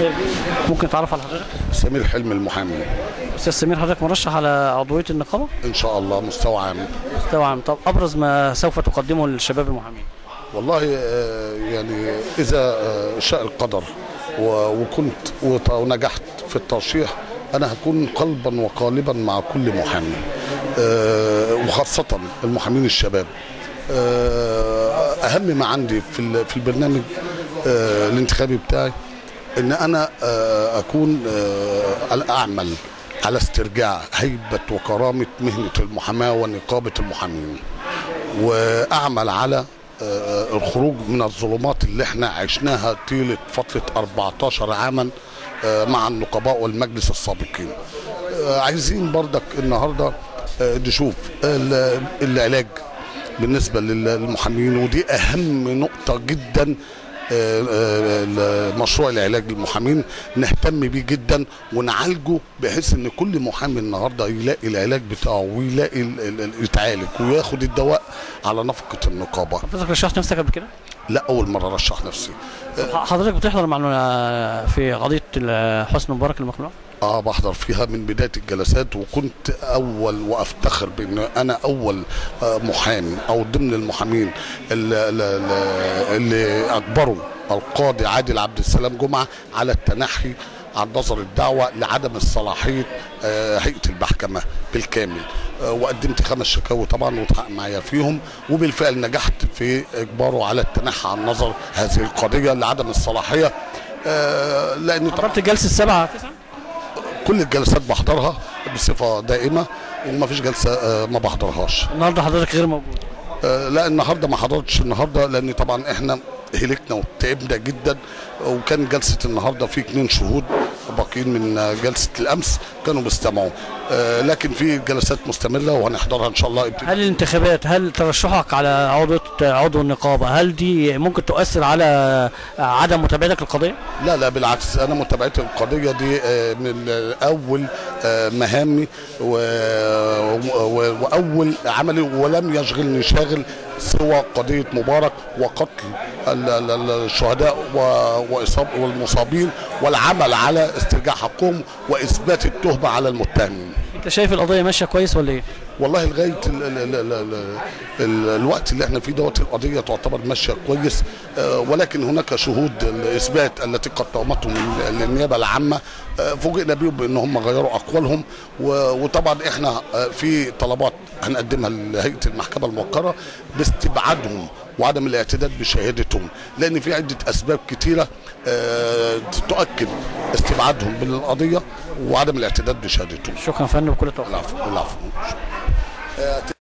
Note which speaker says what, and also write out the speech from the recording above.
Speaker 1: ممكن تعرف على حضرتك
Speaker 2: سمير حلمي المحامي
Speaker 1: استاذ سمير حضرتك مرشح على عضويه النقابه
Speaker 2: ان شاء الله مستوى عام
Speaker 1: مستوى عام طب ابرز ما سوف تقدمه للشباب المحامين
Speaker 2: والله آه، يعني اذا آه، شاء القدر و- وكنت وط- ونجحت في الترشيح انا هكون قلبا وقالبا مع كل محامي آه، وخاصه المحامين الشباب آه، اهم ما عندي في ال- في البرنامج آه، الانتخابي بتاعي ان انا آه، اكون آه، اعمل على استرجاع هيبه وكرامه مهنه المحاماه ونقابه المحامين واعمل على آه، الخروج من الظلمات اللي احنا عشناها طيله فتره 14 عاما آه، مع النقباء والمجلس السابقين آه، عايزين بردك النهارده آه، نشوف ال- العلاج بالنسبه لل- للمحامين ودي اهم نقطه جدا آه، آه، مشروع العلاج للمحامين نهتم بيه جدا ونعالجه بحيث ان كل محامي النهارده يلاقي العلاج بتاعه ويلاقي ال- ال- ال- يتعالج وياخد الدواء على نفقه النقابه
Speaker 1: حضرتك رشحت نفسك قبل كده
Speaker 2: لا اول مره ارشح نفسي
Speaker 1: حضرتك بتحضر معنا في قضيه ال- حسني مبارك المخلوع
Speaker 2: اه بحضر فيها من بدايه الجلسات وكنت اول وافتخر بان انا اول آه، محامي او ضمن المحامين اللي, اللي, اللي اجبروا القاضي عادل عبد السلام جمعه على التنحي عن نظر الدعوه لعدم الصلاحيه آه، هيئه المحكمه بالكامل آه، وقدمت خمس شكاوي طبعا واتحقق معايا فيهم وبالفعل نجحت في اجباره على التنحي عن نظر هذه القضيه لعدم الصلاحيه آه، لان طبعا
Speaker 1: حضرت الجلسه السابعه تسعة
Speaker 2: كل الجلسات بحضرها بصفه دائمه وما فيش جلسه آه، ما بحضرهاش
Speaker 1: النهارده حضرتك غير موجود
Speaker 2: آه، لا النهارده ما حضرتش النهارده لان طبعا احنا هلكنا وتعبنا جدا وكان جلسه النهارده في اثنين شهود باقيين من آه، جلسه الامس كانوا بيستمعوا آه، لكن في جلسات مستمره وهنحضرها ان شاء الله ابتداء
Speaker 1: هل الانتخابات هل ترشحك على عضو عضو النقابه هل دي ممكن تؤثر على عدم متابعتك للقضيه؟
Speaker 2: لا لا بالعكس انا متابعتي القضيه دي آه، من اول آه، مهامي و- و- واول عملي ولم يشغلني شاغل سوى قضيه مبارك وقتل ال- ال- ال- الشهداء و- واصاب والمصابين والعمل على استرجاع حقهم واثبات التهمه على المتهمين
Speaker 1: انت شايف القضيه ماشيه كويس ولا ايه؟
Speaker 2: والله لغايه ال ال ال ال ال ال الوقت اللي احنا فيه دوت القضيه تعتبر ماشيه كويس آه، ولكن هناك شهود الاثبات التي قد تهمتهم ال- النيابه العامه آه، فوجئنا بيهم بان هم غيروا اقوالهم و- وطبعا احنا آه، في طلبات هنقدمها لهيئه المحكمه الموقره باستبعادهم وعدم الاعتداد بشهادتهم لان في عده اسباب كثيره آه، تؤكد استبعادهم من القضيه وعدم الاعتداد بشهادتهم
Speaker 1: شكرا يا فندم وكل التوفيق
Speaker 2: العفو العفو